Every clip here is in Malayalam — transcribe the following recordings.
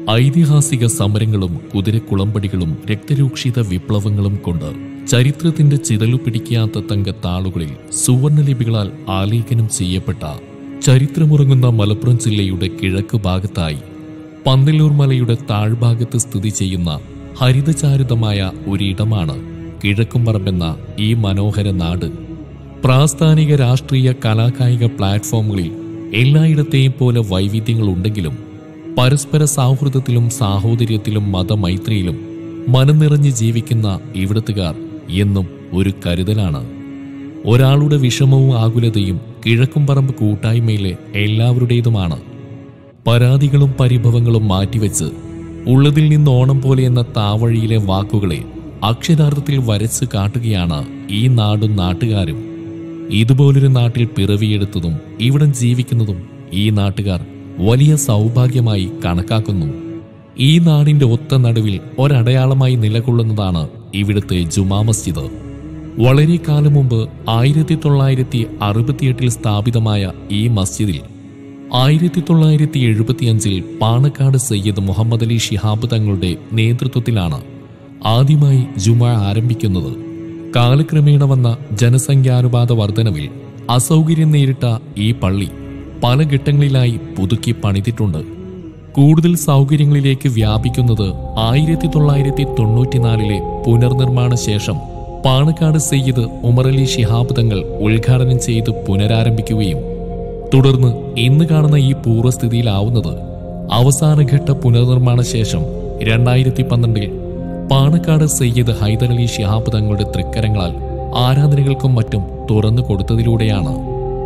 ഐതിഹാസിക സമരങ്ങളും കുതിരക്കുളമ്പടികളും രക്തരൂക്ഷിത വിപ്ലവങ്ങളും കൊണ്ട് ചരിത്രത്തിന്റെ ചിതലു പിടിക്കാത്ത തങ്കത്താളുകളിൽ സുവർണലിപികളാൽ ആലേഖനം ചെയ്യപ്പെട്ട ചരിത്രമുറങ്ങുന്ന മലപ്പുറം ജില്ലയുടെ കിഴക്ക് ഭാഗത്തായി പന്തല്ലൂർ മലയുടെ താഴ്ഭാഗത്ത് സ്ഥിതി ചെയ്യുന്ന ഹരിതചാരിതമായ ഒരിടമാണ് കിഴക്കുംപറമ്പെന്ന ഈ മനോഹര നാട് പ്രാസ്ഥാനിക രാഷ്ട്രീയ കലാകായിക പ്ലാറ്റ്ഫോമുകളിൽ എല്ലായിടത്തെയും പോലെ വൈവിധ്യങ്ങളുണ്ടെങ്കിലും പരസ്പര സൗഹൃദത്തിലും സാഹോദര്യത്തിലും മതമൈത്രിയിലും മനം നിറഞ്ഞ് ജീവിക്കുന്ന ഇവിടത്തുകാർ എന്നും ഒരു കരുതലാണ് ഒരാളുടെ വിഷമവും ആകുലതയും കിഴക്കുംപറമ്പ് കൂട്ടായ്മയിലെ എല്ലാവരുടേതുമാണ് പരാതികളും പരിഭവങ്ങളും മാറ്റിവെച്ച് ഉള്ളതിൽ നിന്ന് ഓണം പോലെ എന്ന താവഴിയിലെ വാക്കുകളെ അക്ഷരാർത്ഥത്തിൽ വരച്ച് കാട്ടുകയാണ് ഈ നാടും നാട്ടുകാരും ഇതുപോലൊരു നാട്ടിൽ പിറവിയെടുത്തതും ഇവിടം ജീവിക്കുന്നതും ഈ നാട്ടുകാർ വലിയ സൗഭാഗ്യമായി കണക്കാക്കുന്നു ഈ നാടിന്റെ ഒത്ത നടുവിൽ ഒരടയാളമായി നിലകൊള്ളുന്നതാണ് ഇവിടുത്തെ ജുമാ മസ്ജിദ് വളരെ കാലം മുമ്പ് ആയിരത്തി തൊള്ളായിരത്തി അറുപത്തിയെട്ടിൽ സ്ഥാപിതമായ ഈ മസ്ജിദിൽ ആയിരത്തി തൊള്ളായിരത്തി എഴുപത്തിയഞ്ചിൽ പാണക്കാട് സയ്യിദ് മുഹമ്മദ് അലി ഷിഹാബ് തങ്ങളുടെ നേതൃത്വത്തിലാണ് ആദ്യമായി ജുമാ ആരംഭിക്കുന്നത് കാലക്രമേണ വന്ന ജനസംഖ്യാനുപാത വർധനവിൽ അസൗകര്യം നേരിട്ട ഈ പള്ളി പല ഘട്ടങ്ങളിലായി പുതുക്കി പണിതിട്ടുണ്ട് കൂടുതൽ സൗകര്യങ്ങളിലേക്ക് വ്യാപിക്കുന്നത് ആയിരത്തി തൊള്ളായിരത്തി തൊണ്ണൂറ്റിനാലിലെ പുനർനിർമ്മാണ ശേഷം പാണക്കാട് സയ്യിദ് ഉമറലി ശിഹാബ് തങ്ങൾ ഉദ്ഘാടനം ചെയ്ത് പുനരാരംഭിക്കുകയും തുടർന്ന് ഇന്ന് കാണുന്ന ഈ പൂർവ്വസ്ഥിതിയിലാവുന്നത് അവസാനഘട്ട പുനർനിർമ്മാണ ശേഷം രണ്ടായിരത്തി പന്ത്രണ്ടിൽ പാണക്കാട് സയ്യിദ് ഹൈദരലി ശിഹാബ് തങ്ങളുടെ തൃക്കരങ്ങളാൽ ആരാധനകൾക്കും മറ്റും തുറന്നു കൊടുത്തതിലൂടെയാണ്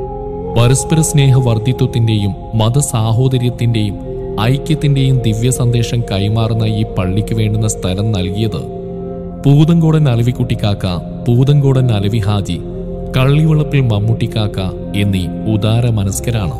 പരസ്പര സ്നേഹ വർദ്ധിത്വത്തിന്റെയും മതസാഹോദര്യത്തിന്റെയും ഐക്യത്തിന്റെയും ദിവ്യ സന്ദേശം കൈമാറുന്ന ഈ പള്ളിക്ക് വേണ്ടുന്ന സ്ഥലം നൽകിയത് പൂതങ്കോടൻ അലവിക്കുട്ടിക്കാക്ക പൂതങ്കോടൻ അലവി ഹാജി കള്ളിവളപ്പിൽ മമ്മൂട്ടിക്കാക്ക എന്നീ ഉദാര മനസ്കരാണ്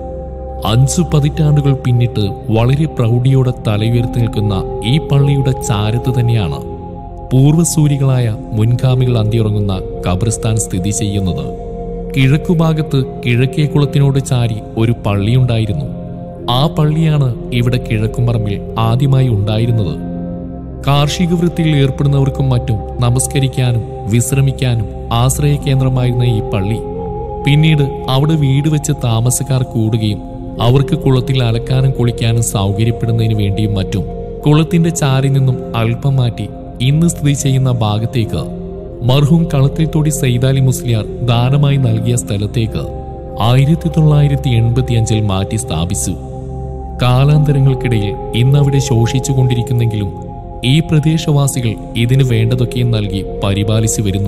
അഞ്ചു പതിറ്റാണ്ടുകൾ പിന്നിട്ട് വളരെ പ്രൗഢിയോടെ തലയുയർത്തി നിൽക്കുന്ന ഈ പള്ളിയുടെ ചാരത്ത് തന്നെയാണ് പൂർവ്വസൂരികളായ മുൻഗാമികൾ അന്തിയുറങ്ങുന്ന ഖബർസ്ഥാൻ സ്ഥിതി ചെയ്യുന്നത് കിഴക്കുഭാഗത്ത് കിഴക്കേക്കുളത്തിനോട് ചാരി ഒരു പള്ളിയുണ്ടായിരുന്നു ആ പള്ളിയാണ് ഇവിടെ കിഴക്കുംപറമ്പിൽ ആദ്യമായി ഉണ്ടായിരുന്നത് കാർഷിക വൃത്തിയിൽ ഏർപ്പെടുന്നവർക്കും മറ്റും നമസ്കരിക്കാനും വിശ്രമിക്കാനും ആശ്രയ കേന്ദ്രമായിരുന്ന ഈ പള്ളി പിന്നീട് അവിടെ വീട് വെച്ച് താമസക്കാർ കൂടുകയും അവർക്ക് കുളത്തിൽ അലക്കാനും കുളിക്കാനും സൗകര്യപ്പെടുന്നതിന് വേണ്ടിയും മറ്റും കുളത്തിന്റെ ചാരിൽ നിന്നും അല്പം മാറ്റി ഇന്ന് സ്ഥിതി ചെയ്യുന്ന ഭാഗത്തേക്ക് മർഹൂം കളത്തിൽ തൊടി സൈദാലി മുസ്ലിയാർ ദാനമായി നൽകിയ സ്ഥലത്തേക്ക് ആയിരത്തി തൊള്ളായിരത്തി എൺപത്തിയഞ്ചിൽ മാറ്റി സ്ഥാപിച്ചു കാലാന്തരങ്ങൾക്കിടയിൽ ഇന്നവിടെ ശോഷിച്ചുകൊണ്ടിരിക്കുന്നെങ്കിലും ഈ പ്രദേശവാസികൾ ഇതിന് വേണ്ടതൊക്കെയും നൽകി പരിപാലിച്ചു വരുന്നു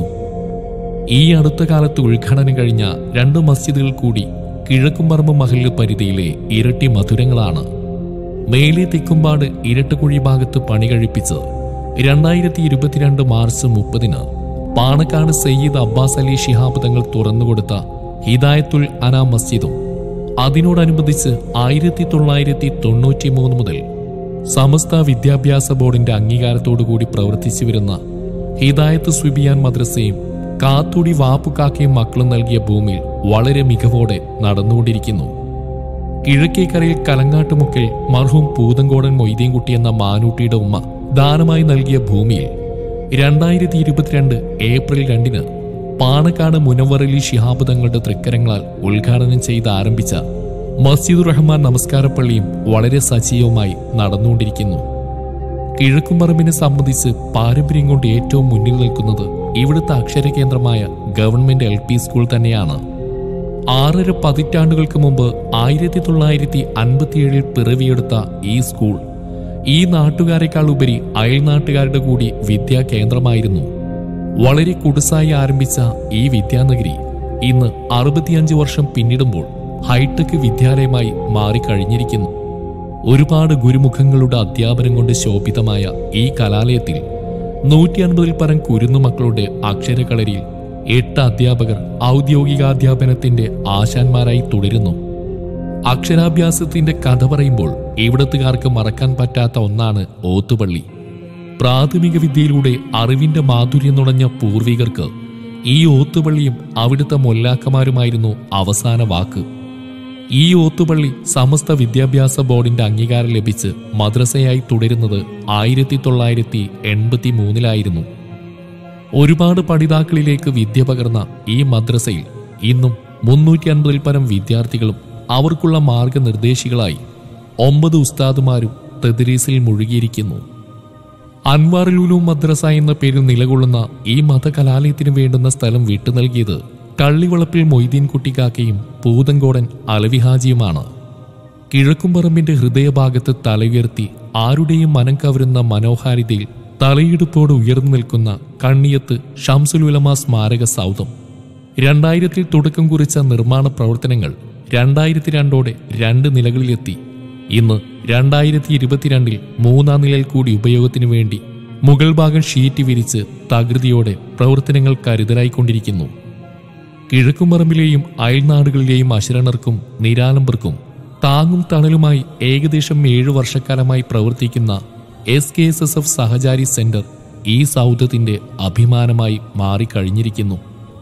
ഈ അടുത്ത കാലത്ത് ഉദ്ഘാടനം കഴിഞ്ഞ രണ്ട് മസ്ജിദുകൾ കൂടി കിഴക്കുംപറമ്പ് മഹല്ല് പരിധിയിലെ ഇരട്ടി മധുരങ്ങളാണ് മേലെ തെക്കുംപാട് ഇരട്ടുകുഴി ഭാഗത്ത് പണി കഴിപ്പിച്ച് രണ്ടായിരത്തി ഇരുപത്തിരണ്ട് മാർച്ച് മുപ്പതിന് പാണക്കാട് സയ്യിദ് അബ്ബാസ് അലി ശിഹാബ് തങ്ങൾ തുറന്നുകൊടുത്ത ഹിദായത്തുൽ അന മസ്ജിദും അതിനോടനുബന്ധിച്ച് ആയിരത്തി തൊള്ളായിരത്തി തൊണ്ണൂറ്റി മൂന്ന് മുതൽ സമസ്ത വിദ്യാഭ്യാസ ബോർഡിന്റെ അംഗീകാരത്തോടുകൂടി പ്രവർത്തിച്ചു വരുന്ന ഹിദായത്ത് സ്വിബിയാൻ മദ്രസയും കാത്തുടി വാപ്പുകാക്കയും മക്കളും നൽകിയ ഭൂമിയിൽ വളരെ മികവോടെ നടന്നുകൊണ്ടിരിക്കുന്നു കിഴക്കേക്കരയിൽ കലങ്ങാട്ടുമുക്കിൽ മർഹൂം പൂതങ്കോടൻ മൊയ്തീൻകുട്ടി എന്ന മാനൂട്ടിയുടെ ഉമ്മ ദാനമായി നൽകിയ ഭൂമിയിൽ രണ്ടായിരത്തി ഇരുപത്തിരണ്ട് ഏപ്രിൽ രണ്ടിന് പാണക്കാട് മുനവറലി ശിഹാബ് തങ്ങളുടെ തൃക്കരങ്ങളാൽ ഉദ്ഘാടനം ചെയ്ത് ആരംഭിച്ച മസ്ജിദുർ റഹ്മാൻ നമസ്കാരപ്പള്ളിയും വളരെ സജീവമായി നടന്നുകൊണ്ടിരിക്കുന്നു കിഴക്കുംപറമ്പിനെ സംബന്ധിച്ച് പാരമ്പര്യം കൊണ്ട് ഏറ്റവും മുന്നിൽ നിൽക്കുന്നത് ഇവിടുത്തെ അക്ഷര കേന്ദ്രമായ ഗവൺമെന്റ് എൽ പി സ്കൂൾ തന്നെയാണ് ആറര പതിറ്റാണ്ടുകൾക്ക് മുമ്പ് ആയിരത്തി തൊള്ളായിരത്തി അൻപത്തിയേഴിൽ പിറവിയെടുത്ത ഈ സ്കൂൾ ഈ നാട്ടുകാരെക്കാൾ ഉപരി അയൽനാട്ടുകാരുടെ കൂടി വിദ്യാ കേന്ദ്രമായിരുന്നു വളരെ കുടുസായി ആരംഭിച്ച ഈ വിദ്യാനഗരി ഇന്ന് അറുപത്തിയഞ്ച് വർഷം പിന്നിടുമ്പോൾ ഹൈടെക് വിദ്യാലയമായി മാറിക്കഴിഞ്ഞിരിക്കുന്നു ഒരുപാട് ഗുരുമുഖങ്ങളുടെ അധ്യാപനം കൊണ്ട് ശോഭിതമായ ഈ കലാലയത്തിൽ നൂറ്റി അൻപതിൽ പരം കുരുന്നു മക്കളുടെ അക്ഷരകളരിയിൽ എട്ട് അധ്യാപകർ ഔദ്യോഗികാധ്യാപനത്തിന്റെ ആശാന്മാരായി തുടരുന്നു അക്ഷരാഭ്യാസത്തിന്റെ കഥ പറയുമ്പോൾ ഇവിടത്തുകാർക്ക് മറക്കാൻ പറ്റാത്ത ഒന്നാണ് ഓത്തുപള്ളി പ്രാഥമിക വിദ്യയിലൂടെ അറിവിന്റെ മാധുര്യം നുണഞ്ഞ പൂർവികർക്ക് ഈ ഓത്തുപള്ളിയും അവിടുത്തെ മൊല്ലാക്കമാരുമായിരുന്നു അവസാന വാക്ക് ഈ ഓത്തുപള്ളി സമസ്ത വിദ്യാഭ്യാസ ബോർഡിന്റെ അംഗീകാരം ലഭിച്ച് മദ്രസയായി തുടരുന്നത് ആയിരത്തി തൊള്ളായിരത്തി എൺപത്തി മൂന്നിലായിരുന്നു ഒരുപാട് പഠിതാക്കളിലേക്ക് വിദ്യ പകർന്ന ഈ മദ്രസയിൽ ഇന്നും മുന്നൂറ്റി അൻപതിൽ പരം വിദ്യാർത്ഥികളും അവർക്കുള്ള മാർഗനിർദ്ദേശികളായി ഒമ്പത് ഉസ്താദുമാരും തെദ്രീസിൽ മുഴുകിയിരിക്കുന്നു അൻവാറുലൂലു മദ്രസ എന്ന പേരിൽ നിലകൊള്ളുന്ന ഈ മതകലാലയത്തിന് വേണ്ടുന്ന സ്ഥലം വിട്ടു നൽകിയത് കള്ളിവളപ്പിൽ മൊയ്തീൻ കുട്ടിക്കാക്കയും പൂതങ്കോടൻ അലവിഹാജിയുമാണ് കിഴക്കുംപറമ്പിന്റെ ഹൃദയഭാഗത്ത് തലയുയർത്തി ആരുടെയും മനം കവരുന്ന മനോഹാരിതയിൽ തലയിടുപ്പോട് ഉയർന്നു നിൽക്കുന്ന കണ്ണിയത്ത് ഷംസുലുലമ സ്മാരക സൗധം രണ്ടായിരത്തിൽ തുടക്കം കുറിച്ച നിർമ്മാണ പ്രവർത്തനങ്ങൾ രണ്ടായിരത്തി രണ്ടോടെ രണ്ട് നിലകളിലെത്തി ഇന്ന് രണ്ടായിരത്തി ഇരുപത്തിരണ്ടിൽ മൂന്നാം നിലയിൽ കൂടി ഉപയോഗത്തിനു വേണ്ടി മുകൾ ഭാഗം ഷീറ്റ് വിരിച്ച് തകൃതിയോടെ പ്രവർത്തനങ്ങൾ കരുതലായിക്കൊണ്ടിരിക്കുന്നു കിഴക്കുംപറമ്പിലെയും അയൽനാടുകളിലെയും അശരണർക്കും നിരാലംബർക്കും താങ്ങും തണലുമായി ഏകദേശം ഏഴു വർഷക്കാലമായി പ്രവർത്തിക്കുന്ന S K S S F Sahachari centre ഈ സൗധത്തിന്റെ അഭിമാനമായി മാറിക്കഴിഞ്ഞിരിക്കുന്നു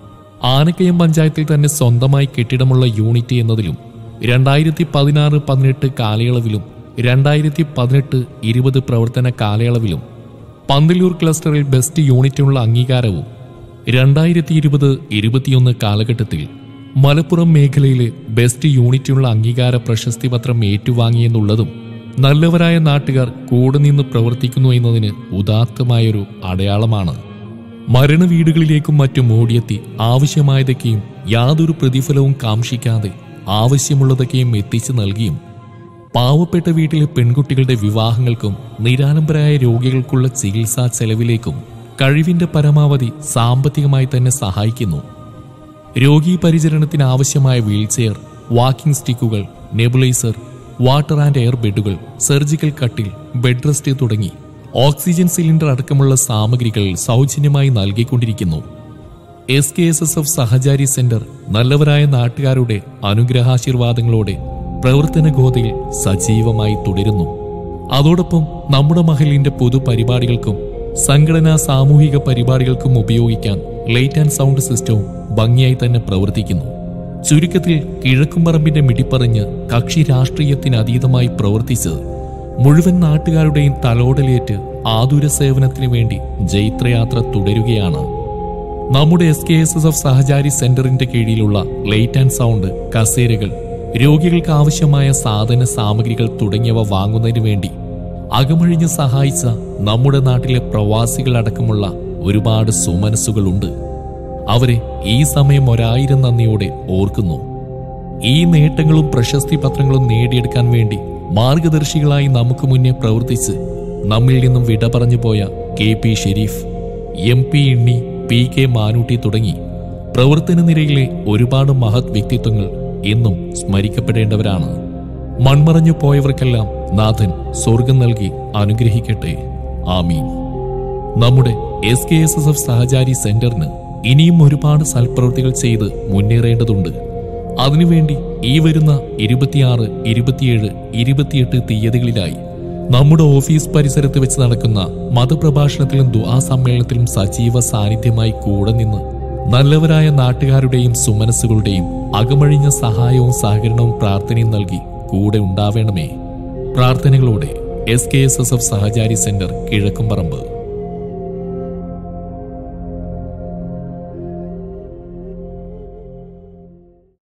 ആനക്കയം പഞ്ചായത്തിൽ തന്നെ സ്വന്തമായി കെട്ടിടമുള്ള യൂണിറ്റ് എന്നതിലും രണ്ടായിരത്തി പതിനാറ് പതിനെട്ട് കാലയളവിലും രണ്ടായിരത്തി പതിനെട്ട് ഇരുപത് പ്രവർത്തന കാലയളവിലും പന്തലൂർ ക്ലസ്റ്ററിൽ ബെസ്റ്റ് യൂണിറ്റിനുള്ള അംഗീകാരവും രണ്ടായിരത്തി ഇരുപത് ഇരുപത്തിയൊന്ന് കാലഘട്ടത്തിൽ മലപ്പുറം മേഖലയിലെ ബെസ്റ്റ് യൂണിറ്റിനുള്ള അംഗീകാര പ്രശസ്തി പത്രം ഏറ്റുവാങ്ങിയെന്നുള്ളതും നല്ലവരായ നാട്ടുകാർ കൂടെ നിന്ന് പ്രവർത്തിക്കുന്നു എന്നതിന് ഉദാത്തമായൊരു അടയാളമാണ് മരണവീടുകളിലേക്കും മറ്റും ഓടിയെത്തി ആവശ്യമായതൊക്കെയും യാതൊരു പ്രതിഫലവും കാംക്ഷിക്കാതെ ആവശ്യമുള്ളതൊക്കെയും എത്തിച്ചു നൽകിയും പാവപ്പെട്ട വീട്ടിലെ പെൺകുട്ടികളുടെ വിവാഹങ്ങൾക്കും നിരാലംബരായ രോഗികൾക്കുള്ള ചികിത്സാ ചെലവിലേക്കും കഴിവിന്റെ പരമാവധി സാമ്പത്തികമായി തന്നെ സഹായിക്കുന്നു രോഗീ പരിചരണത്തിന് ആവശ്യമായ വീൽചെയർ വാക്കിംഗ് സ്റ്റിക്കുകൾ നെബുലൈസർ വാട്ടർ ആൻഡ് എയർ ബെഡുകൾ സർജിക്കൽ കട്ടിൽ ബെഡ് റെസ്റ്റ് തുടങ്ങി ഓക്സിജൻ സിലിണ്ടർ അടക്കമുള്ള സാമഗ്രികൾ സൗജന്യമായി നൽകിക്കൊണ്ടിരിക്കുന്നു S K S S F Sahachari centre നല്ലവരായ നാട്ടുകാരുടെ അനുഗ്രഹാശീർവാദങ്ങളോടെ പ്രവർത്തന ഗോതയിൽ സജീവമായി തുടരുന്നു അതോടൊപ്പം നമ്മുടെ മഹലിന്റെ പൊതുപരിപാടികൾക്കും സംഘടനാ സാമൂഹിക പരിപാടികൾക്കും ഉപയോഗിക്കാൻ ലൈറ്റ് ആൻഡ് സൗണ്ട് സിസ്റ്റവും ഭംഗിയായി തന്നെ പ്രവർത്തിക്കുന്നു ചുരുക്കത്തിൽ കിഴക്കുംപറമ്പിന്റെ മിടിപ്പറഞ്ഞ് കക്ഷി രാഷ്ട്രീയത്തിന് അതീതമായി പ്രവർത്തിച്ച് മുഴുവൻ നാട്ടുകാരുടെയും തലോടലേറ്റ് ആതുര സേവനത്തിന് വേണ്ടി ജൈത്രയാത്ര തുടരുകയാണ് നമ്മുടെ S K S S F Sahachari സെന്ററിന്റെ കീഴിലുള്ള ലൈറ്റ് ആൻഡ് സൗണ്ട് കസേരകൾ രോഗികൾക്ക് ആവശ്യമായ സാധന സാമഗ്രികൾ തുടങ്ങിയവ വാങ്ങുന്നതിന് വേണ്ടി അകമഴിഞ്ഞ് സഹായിച്ച നമ്മുടെ നാട്ടിലെ പ്രവാസികളടക്കമുള്ള ഒരുപാട് സുമനസ്സുകളുണ്ട് അവരെ ഈ സമയം ഒരായിരം നന്ദിയോടെ ഓർക്കുന്നു ഈ നേട്ടങ്ങളും പ്രശസ്തി പത്രങ്ങളും നേടിയെടുക്കാൻ വേണ്ടി മാർഗദർശികളായി നമുക്ക് മുന്നേ പ്രവർത്തിച്ച് നമ്മിൽ നിന്നും വിട പറഞ്ഞു പോയ K P Sharif M P Inni P K Manutty തുടങ്ങി പ്രവർത്തന നിരയിലെ ഒരുപാട് മഹത് വ്യക്തിത്വങ്ങൾ എന്നും സ്മരിക്കപ്പെടേണ്ടവരാണ് മൺമറഞ്ഞു പോയവർക്കെല്ലാം നാഥൻ സ്വർഗം നൽകി അനുഗ്രഹിക്കട്ടെ ആമീൻ നമ്മുടെ S K S S F Sahachari സെന്ററിന് ഇനിയും ഒരുപാട് സൽപ്രവൃത്തികൾ ചെയ്ത് മുന്നേറേണ്ടതുണ്ട് അതിനുവേണ്ടി ഈ വരുന്ന ഇരുപത്തിയാറ് ഇരുപത്തിയേഴ് ഇരുപത്തിയെട്ട് തീയതികളിലായി നമ്മുടെ ഓഫീസ് പരിസരത്ത് വെച്ച് നടക്കുന്ന മതപ്രഭാഷണത്തിലും ദുആ സമ്മേളനത്തിലും സജീവ സാന്നിധ്യമായി കൂടെ നിന്ന് നല്ലവരായ നാട്ടുകാരുടെയും സുമനസ്സുകളുടെയും അകമഴിഞ്ഞ സഹായവും സഹകരണവും പ്രാർത്ഥനയും നൽകി കൂടെ ഉണ്ടാവേണമേ പ്രാർത്ഥനകളോടെ S K S S F Sahachari centre കിഴക്കുംപറമ്പ്